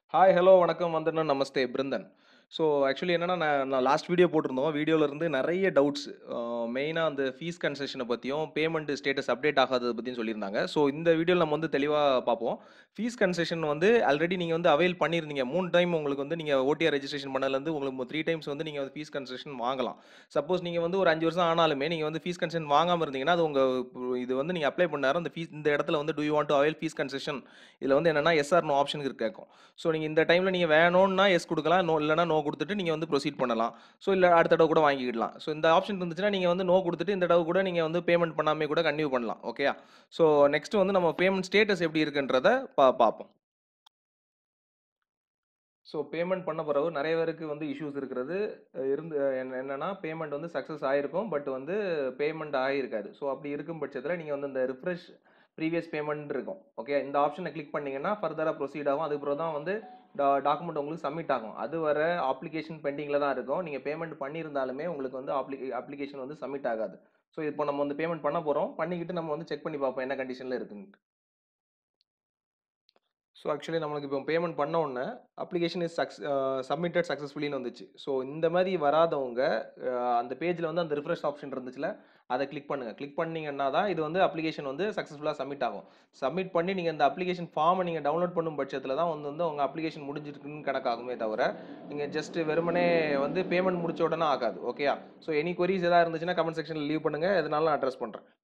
Hi, hello, வணக்கம், வந்தனம், நமஸ்தே, Brinthan. So, actually என்னன்னா, நான் நான் லாஸ்ட் வீடியோ போட்டிருந்தோம். வீடியோல இருந்து நெறைய டவுட்ஸ் அ மெயினா அந்த ஃபீஸ் கன்செஷன பத்தியும், பேமெண்ட் ஸ்டேட்டஸ் அப்டேட் ஆகாதத பத்தியும் சொல்லியிருந்தாங்க. ஸோ, இந்த வீடியோல நம்ம வந்து தெளிவா பார்ப்போம். ஃபீஸ் கன்செஷன் வந்து ஆல்ரெடி நீங்க வந்து அவைல் பண்ணியிருந்தீங்க. 3 டைம் உங்களுக்கு வந்து நீங்க ஓடிஆர் ரெஜிஸ்ட்ரேஷன் பண்ணதுலருந்து உங்களுக்கு 3 டைம்ஸ் வந்து நீங்க வந்து ஃபீஸ் கன்செஷன் வாங்கலாம். சப்போஸ் நீங்க வந்து ஒரு 5 வருஷம் ஆனாலுமே, நீங்க வந்து ஃபீஸ் கன்செஷன் வாங்காம இருந்தீங்கன்னா, அது உங்க இது வந்து நீங்க அப்ளை பண்ண நேரம் அந்த ஃபீஸ் இந்த இடத்துல வந்து do you want to avail fees concession இதுல வந்து என்னன்னா, எஸ் ஆர் நோ ஆப்ஷன் இருக்கு கேட்கும். ஸோ, நீங்க இந்த டைம்ல நீங்க வேணும்னா எஸ் குடுக்கலாம். நோ இல்லன்னா நோ குடுத்துட்டு நீங்க வந்து ப்ரொசீட் பண்ணலாம். ஸோ, இல்ல அடுத்த தடவ கூட வாங்கிக்கிடலாம். ஸோ, இந்த ஆப்ஷன் இருந்துச்சுன்னா, நீங்க வந்து நோ குடுத்துட்டு இந்த தடவ கூட நீங்க வந்து பேமெண்ட் பண்ணாமயே கூட கன்டின்யூ பண்ணலாம். ஓகேயா? ஸோ, நெக்ஸ்ட் வந்து நம்ம பேமெண்ட் ஸ்டேட்டஸ் எப்படி இருக்குன்றத பா பார்ப்போம். ஸோ, பேமெண்ட் பண்ண பிறகு நெறைய பேருக்கு வந்து இஷ்யூஸ் இருக்கிறது இருந்து என்ன என்னன்னா, பேமெண்ட் வந்து சக்சஸ் ஆயிருக்கும். பட் வந்து பேமெண்ட் ஆகியிருக்காது. ஸோ, அப்படி இருக்கும் பட்சத்தில நீங்க வந்து இந்த ரிஃப்ரெஷ் ப்ரீவியஸ் பேமெண்ட் இருக்கும். ஓகே. இந்த ஆப்ஷன கிளிக் பண்ணீங்கன்னா, ஃபர்தரா ப்ரொசீட் ஆகும். அதுக்கு பிறகு தான் வந்து டா டாக்குமெண்ட் உங்களுக்கு சப்மிட் ஆகும். அதுவர அப்ளிகேஷன் பெண்டிங்ல தான் இருக்கும். நீங்க பேமெண்ட் பண்ணியிருந்தாலுமே உங்களுக்கு வந்து அப்ளி அப்ளிகேஷன் வந்து சப்மிட் ஆகாது. ஸோ, இப்போ நம்ம வந்து பேமெண்ட் பண்ண போறோம். பண்ணிக்கிட்டு நம்ம வந்து செக் பண்ணி பார்ப்போம் என்ன கண்டிஷன்ல இருக்குன்ட்டு. ஸோ, ஆக்சுவலி நம்மளுக்கு இப்போ பேமெண்ட் பண்ண உடனே அப்ளிகேஷன் இஸ் சக்ஸ் அ சப்மிட்டட் சக்சஸ்ஃபுல்லின்னு வந்துச்சு. ஸோ, இந்த மாரி வராதவங்க அ அந்த பேஜ்ல வந்து அந்த ரிஃப்ரெஷ் ஆப்ஷன் இருந்துச்சுல்ல, அத கிளிக் பண்ணுங்க. கிளிக் பண்ணீங்கன்னா தான் இது வந்து அப்ளிகேஷன் வந்து சக்சஸ்ஃபுல்லா சப்மிட் ஆகும். சப்மிட் பண்ணி நீங்க இந்த அப்ளிகேஷன் ஃபார்ம நீங்க டவுன்லோட் பண்ணும் பட்சத்தில தான் வந்து வந்து உங்க அப்ளிகேஷன் முடிஞ்சிருக்குன்னு கணக்காகுமே தவிர, நீங்க ஜஸ்ட் வெறுமனே வந்து பேமெண்ட் முடிச்ச உடனே ஆகாது. ஓகேயா? ஸோ, எனி குயரீஸ் எதா இருந்துச்சுன்னா கமெண்ட் செக்ஷன்ல லீவ் பண்ணுங்க. எதுனாலும் நான் அட்ரஸ் பண்றேன்.